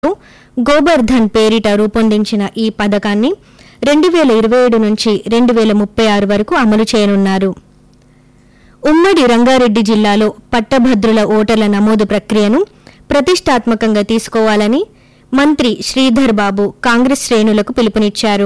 గోబర్ధన్ పేరిట రూపొందించిన ఈ పథకాన్ని రెండు వేల ఇరవై ఏడు నుంచి రెండు వేల ముప్పై ఆరు వరకు అమలు చేయనున్నారు ఉమ్మడి రంగారెడ్డి జిల్లాలో పట్టభద్రుల ఓటర్ల నమోదు ప్రక్రియను ప్రతిష్టాత్మకంగా తీసుకోవాలని మంత్రి శ్రీధర్ బాబు కాంగ్రెస్ శ్రేణులకు పిలుపునిచ్చారు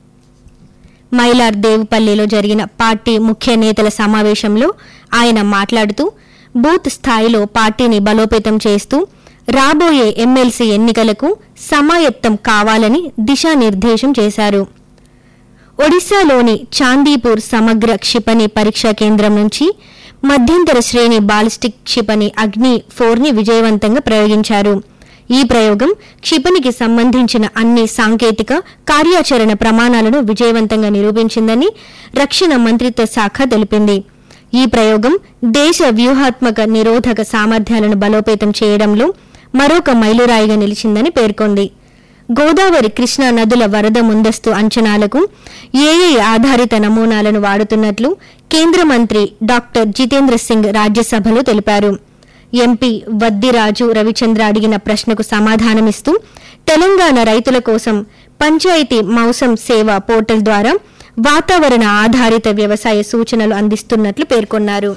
మైలార్ దేవుపల్లిలో జరిగిన పార్టీ ముఖ్య నేతల సమావేశంలో ఆయన మాట్లాడుతూ బూత్ స్థాయిలో పార్టీని బలోపేతం చేస్తూ రాబోయే ఎమ్మెల్సీ ఎన్నికలకు సమాయత్తం కావాలని దిశానిర్దేశం చేశారు ఒడిశాలోని చాందీపూర్ సమగ్ర క్షిపణి పరీక్షా కేంద్రం నుంచి మధ్యంతర శ్రేణి బాలిస్టిక్ క్షిపణి అగ్ని ఫోర్ ని విజయవంతంగా ప్రయోగించారు ఈ ప్రయోగం క్షిపణికి సంబంధించిన అన్ని సాంకేతిక కార్యాచరణ ప్రమాణాలను విజయవంతంగా నిరూపించిందని రక్షణ మంత్రిత్వ శాఖ తెలిపింది ఈ ప్రయోగం దేశ వ్యూహాత్మక నిరోధక సామర్థ్యాలను బలోపేతం చేయడంలో మరొక మైలురాయిగా నిలిచిందని పేర్కొంది గోదావరి కృష్ణా నదుల వరద ముందస్తు అంచనాలకు ఏఐ ఆధారిత నమూనాలను వాడుతున్నట్లు కేంద్ర మంత్రి డాక్టర్ జితేంద్ర సింగ్ రాజ్యసభలో తెలిపారు ఎంపీ వద్దిరాజు రవిచంద్ర అడిగిన ప్రశ్నకు సమాధానమిస్తూ తెలంగాణ రైతుల కోసం పంచాయతీ మౌసం సేవ పోర్టల్ ద్వారా వాతావరణ ఆధారిత వ్యవసాయ సూచనలు అందిస్తున్నట్లు పేర్కొన్నారు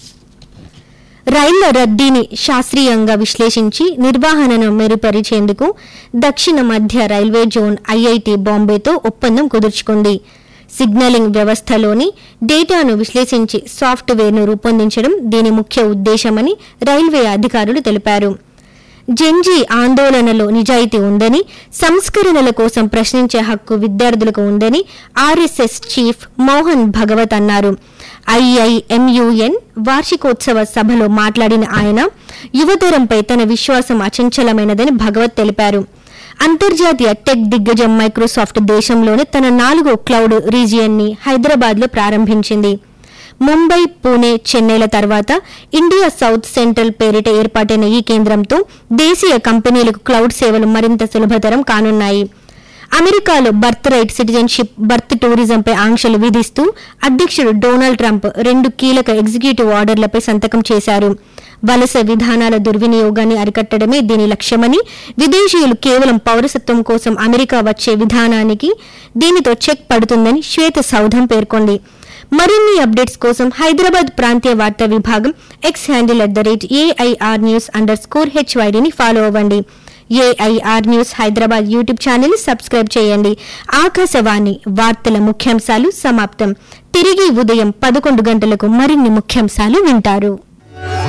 రైళ్ల రద్దీని శాస్త్రీయంగా విశ్లేషించి నిర్వహణను మెరుగుపరిచేందుకు దక్షిణ మధ్య రైల్వే జోన్ ఐఐటి బాంబేతో ఒప్పందం కుదుర్చుకుంది సిగ్నలింగ్ వ్యవస్థలోని డేటాను విశ్లేషించి సాఫ్ట్వేర్ను రూపొందించడం దీని ముఖ్య ఉద్దేశమని రైల్వే అధికారులు తెలిపారు జెంజీ ఆందోళనలో నిజాయితీ ఉందని సంస్కరణల కోసం ప్రశ్నించే హక్కు విద్యార్థులకు ఉందని ఆర్ఎస్ఎస్ చీఫ్ మోహన్ భగవత్ అన్నారు ఐఐఎంయుఎన్ వార్షికోత్సవ సభలో మాట్లాడిన ఆయన యువతరంపై తన విశ్వాసం అచంచలమైనదని భగవత్ తెలిపారు అంతర్జాతీయ టెక్ దిగ్గజం మైక్రోసాఫ్ట్ దేశంలోని తన నాలుగో క్లౌడ్ రీజియన్ ని హైదరాబాద్ లో ప్రారంభించింది ముంబై పూణే చెన్నైల తర్వాత ఇండియా సౌత్ సెంట్రల్ పేరిట ఏర్పాటైన ఈ కేంద్రంతో దేశీయ కంపెనీలకు క్లౌడ్ సేవలు మరింత సులభతరం కానున్నాయి అమెరికాలో బర్త్ రైట్ సిటిజన్షిప్ బర్త్ టూరిజంపై ఆంక్షలు విధిస్తూ అధ్యక్షుడు డొనాల్డ్ ట్రంప్ రెండు కీలక ఎగ్జిక్యూటివ్ ఆర్డర్లపై సంతకం చేశారు వలస విధానాల దుర్వినియోగాన్ని అరికట్టడమే దీని లక్ష్యమని విదేశీయులు కేవలం పౌరసత్వం కోసం అమెరికా వచ్చే విధానానికి దీనితో చెక్ పడుతుందని శ్వేత సౌధం పేర్కొంది మరిన్ని అప్డేట్స్ కోసం హైదరాబాద్ ప్రాంతీయ వార్తా విభాగం X handle at the rate AIR news underscore హెచ్వైడిని ఫాలో అవ్వండి AIR news Hyderabad YouTube channel subscribe చేయండి ఆకాశవాణి వార్తల ముఖ్యాంశాలు సమాప్తం తిరిగి ఉదయం పదకొండు గంటలకు మరిన్ని ముఖ్యాంశాలు వింటారు